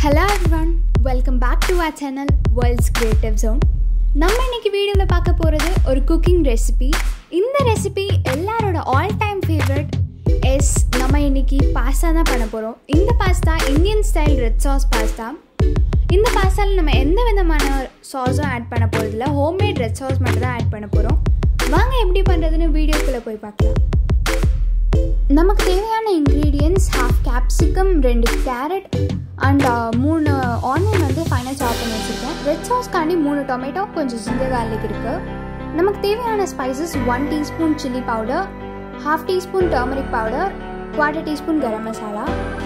hello everyone welcome back to our channel worlds creative zone நம்ம இன்னைக்கு வீடியோவில் பார்க்க போகிறது ஒரு குக்கிங் ரெசிபி இந்த ரெசிபி எல்லாரோட ஆல் டைம் ஃபேவரட் எஸ் நம்ம இன்னைக்கு பாஸ்தா தான் பண்ண போகிறோம் இந்த pasta Indian style red sauce pasta இந்த பாஸ்தாவில் நம்ம எந்த விதமான சாஸும் ஆட் பண்ண போகிறதில்ல ஹோம்மேட் ரெட் சாஸ் மட்டும் தான் ஆட் பண்ண போகிறோம் வாங்க எப்படி பண்ணுறதுன்னு வீடியோக்குள்ளே போய் பார்க்கலாம் நமக்கு தேவையான இன்க்ரீடியன்ஸ் ஹாஃப் கேப்சிகம் ரெண்டு கேரட் அண்ட் மூணு ஆனியன் வந்து ஃபைனாக சாப் பண்ணி வச்சுருக்கேன் ரெட் சாஸ்க்காண்டி மூணு டொமேட்டோ கொஞ்சம் ஜிஞ்சர் garlic இருக்குது நமக்கு தேவையான spices one teaspoon chilli powder half teaspoon turmeric powder quarter teaspoon garam masala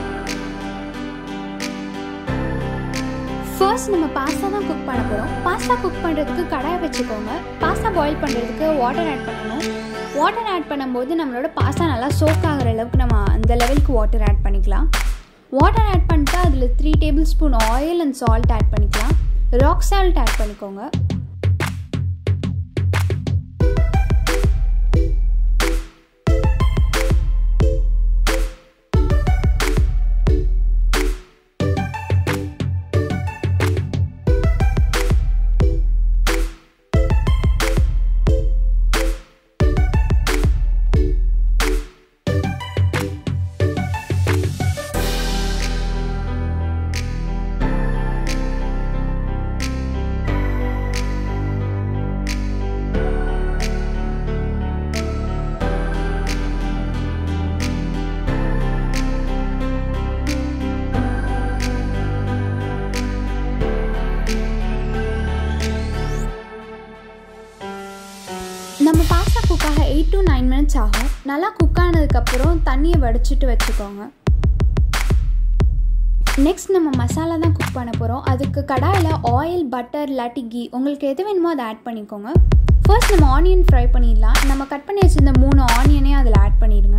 first நம்ம பாஸ்தா தான் குக் பண்ண போகிறோம் பாஸ்தா குக் பண்ணுறதுக்கு கடாய் வச்சுக்கோங்க பாஸ்தா பாயில் பண்ணுறதுக்கு வாட்டர் ஆட் பண்ணணும் வாட்டர் ஆட் பண்ணும்போது நம்மளோட பாஸ்தா நல்லா சோக் ஆகிற அளவுக்கு நம்ம அந்த லெவலுக்கு வாட்டர் ஆட் பண்ணிக்கலாம் வாட்டர் ஆட் பண்ணிட்டு அதில் three tablespoon oil and salt add பண்ணிக்கலாம் ராக் சால்ட் ஆட் பண்ணிக்கோங்க நம்ம பாஸ்தா குக்காக எயிட் டு நைன் மினிட்ஸ் ஆகும் நல்லா குக் ஆனதுக்கப்புறம் தண்ணியை வடிச்சிட்டு வச்சுக்கோங்க நெக்ஸ்ட் நம்ம மசாலா தான் குக் பண்ண போகிறோம் அதுக்கு கடாயில் ஆயில் பட்டர் இல்லாட்டி கீ உங்களுக்கு எது வேணுமோ அதை ஆட் பண்ணிக்கோங்க ஃபர்ஸ்ட் நம்ம ஆனியன் ஃப்ரை பண்ணிடலாம் நம்ம கட் பண்ணி வச்சிருந்த மூணு ஆனியனையும் அதில் ஆட் பண்ணிடுங்க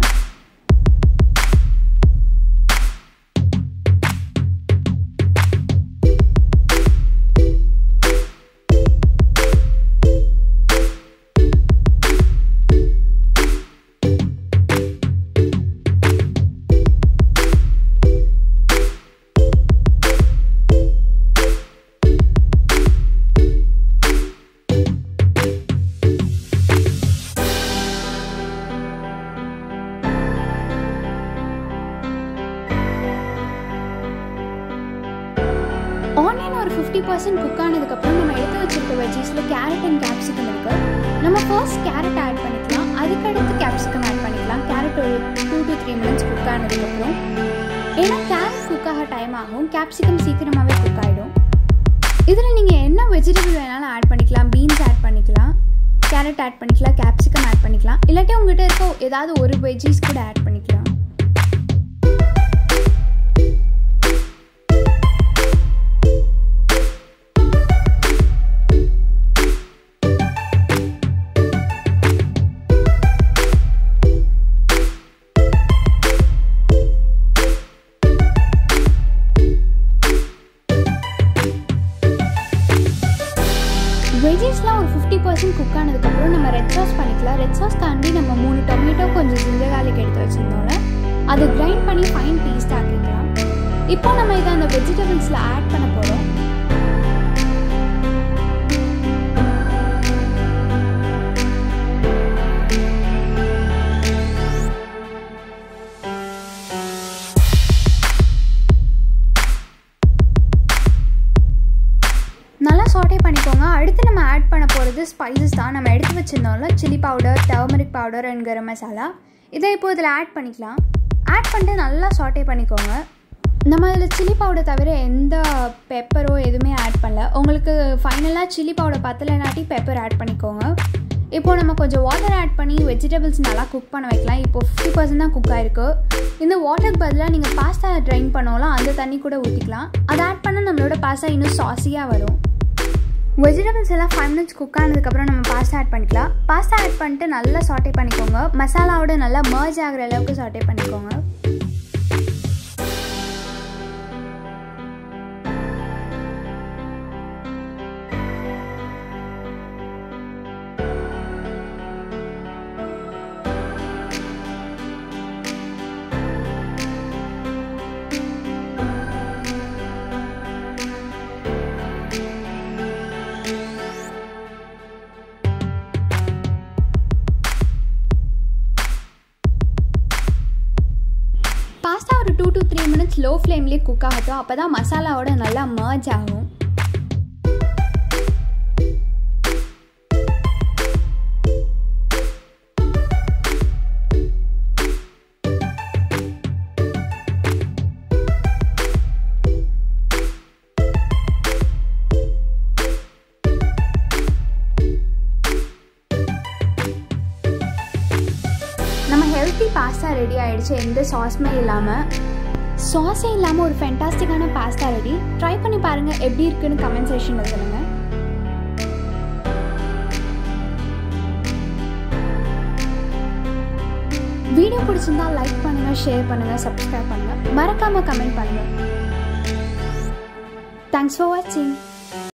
ஆனியன் ஒரு ஃபிஃப்டி பர்சன்ட் குக் ஆனதுக்கப்புறம் நம்ம எடுத்து வச்சிருக்க வெஜ்ஜீஸில் கேரட் அண்ட் கேப்சிகம் இருக்கு நம்ம ஃபர்ஸ்ட் கேரட் ஆட் பண்ணிக்கலாம் அதுக்கடுத்து கேப்சிகம் ஆட் பண்ணிக்கலாம் கேரட் ஒரு two to three minutes cook ஆனதுக்கப்புறம் ஏன்னா கேரட் குக் ஆக டைம் ஆகும் கேப்சிகம் சீக்கிரமாகவே குக் ஆகிடும் இதில் நீங்கள் என்ன வெஜிடபிள் வேணாலும் ஆட் பண்ணிக்கலாம் பீன்ஸ் ஆட் பண்ணிக்கலாம் கேரட் ஆட் பண்ணிக்கலாம் கேப்சிகம் ஆட் பண்ணிக்கலாம் இல்லாட்டி உங்ககிட்ட இருக்க ஏதாவது ஒரு வெஜ்ஜீஸ் கூட ஆட் பண்ணிக்கலாம் வெஜ்ஜீஸ்லாம் ஒரு ஃபிஃப்டி பர்சன்ட் குக் ஆனதுக்கப்புறம் நம்ம ரெட் சாஸ் பண்ணிக்கலாம் ரெட் சாஸ் காண்டி நம்ம மூணு டொமேட்டோ கொஞ்சம் ஜிஞ்சர் garlic எடுத்து வச்சுருந்தோம்ல அதை கிரைண்ட் பண்ணி ஃபைன் பீஸ்ட் ஆக்கிக்கலாம் இப்போ நம்ம இதை அந்த வெஜிடபிள்ஸில் ஆட் பண்ண போகிறோம் நல்லா சாட்டே பண்ணிக்கோங்க அடுத்து நம்ம ஆட் பண்ண போகிறது ஸ்பைசஸ் தான் நம்ம எடுத்து வச்சுருந்தோம்ல chilli powder turmeric powder and garam masala இதை இப்போ இதில் ஆட் பண்ணிக்கலாம் ஆட் பண்ணிட்டு நல்லா சாட்டே பண்ணிக்கோங்க நம்ம இதில் சில்லி பவுடர் தவிர எந்த பெப்பரோ எதுவுமே ஆட் பண்ணல உங்களுக்கு ஃபைனலாக சில்லி பவுடர் பத்தலைனாட்டி பெப்பர் ஆட் பண்ணிக்கோங்க இப்போது நம்ம கொஞ்சம் வாட்டர் ஆட் பண்ணி வெஜிடபிள்ஸ் நல்லா குக் பண்ண வைக்கலாம் இப்போ ஃபிஃப்டி பர்சன்ட் தான் குக் ஆயிருக்கு இந்த வாட்டருக்கு பதிலாக நீங்கள் பாஸ்தா ட்ரைன் பண்ணோம்லாம் அந்த தண்ணி கூட ஊற்றிக்கலாம் அதை ஆட் பண்ணால் நம்மளோட பாஸ்தா இன்னும் சாஸியாக வரும் வெஜிடபிள்ஸ் எல்லாம் ஃபைவ் மினிட்ஸ் குக் ஆனதுக்கப்புறம் நம்ம பாஸ்தா ஆட் பண்ணிக்கலாம் பாஸ்தா ஆட் பண்ணிட்டு நல்லா சாட்டே பண்ணிக்கோங்க மசாலாவோட நல்லா மர்ஜ் ஆகிற அளவுக்கு சாட்டே பண்ணிக்கோங்க ஃப்ளேம்லேயே குக் ஆகட்டும் அப்போ தான் மசாலாவோட நல்லா மர்ஜ் ஆகும் நம்ம ஹெல்த்தி பாஸ்தா ரெடி ஆயிடுச்சு எந்த சாஸ்மே இல்லாமல் சாஸே இல்லாமல் ஒரு ஃபென்டாஸ்டிக்கான பாஸ்தா ரெடி ட்ரை பண்ணி பாருங்கள் எப்படி இருக்குன்னு கமெண்ட் செக்ஷனில் சொல்லுங்கள் வீடியோ பிடிச்சிருந்தா லைக் பண்ணுங்கள் ஷேர் பண்ணுங்கள் சப்ஸ்கிரைப் பண்ணுங்கள் மறக்காமல் கமெண்ட் பண்ணுங்கள் தேங்க்ஸ் ஃபார் வாட்சிங்